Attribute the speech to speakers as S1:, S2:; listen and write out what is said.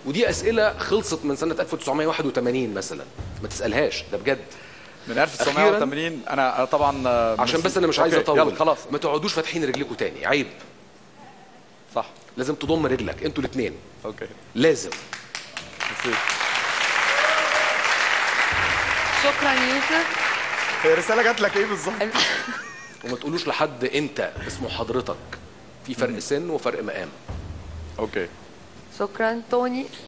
S1: ودي اسئله خلصت من سنه 1981 مثلا ما تسالهاش ده بجد
S2: من 1980 انا أنا طبعا آه،
S1: عشان
S2: مس-
S1: بس انا مش عايز
S2: أوكي،
S1: اطول
S2: يلا خلاص
S1: ما تقعدوش فاتحين رجلكم تاني عيب
S2: صح
S1: لازم تضم رجلك انتوا الاثنين
S2: اوكي
S1: لازم
S2: ميرسي.
S3: شكرا يوسف
S2: هي الرساله جات لك ايه بالظبط
S1: وما تقولوش لحد انت اسمه حضرتك في فرق سن وفرق مقام
S2: اوكي
S3: شكرا توني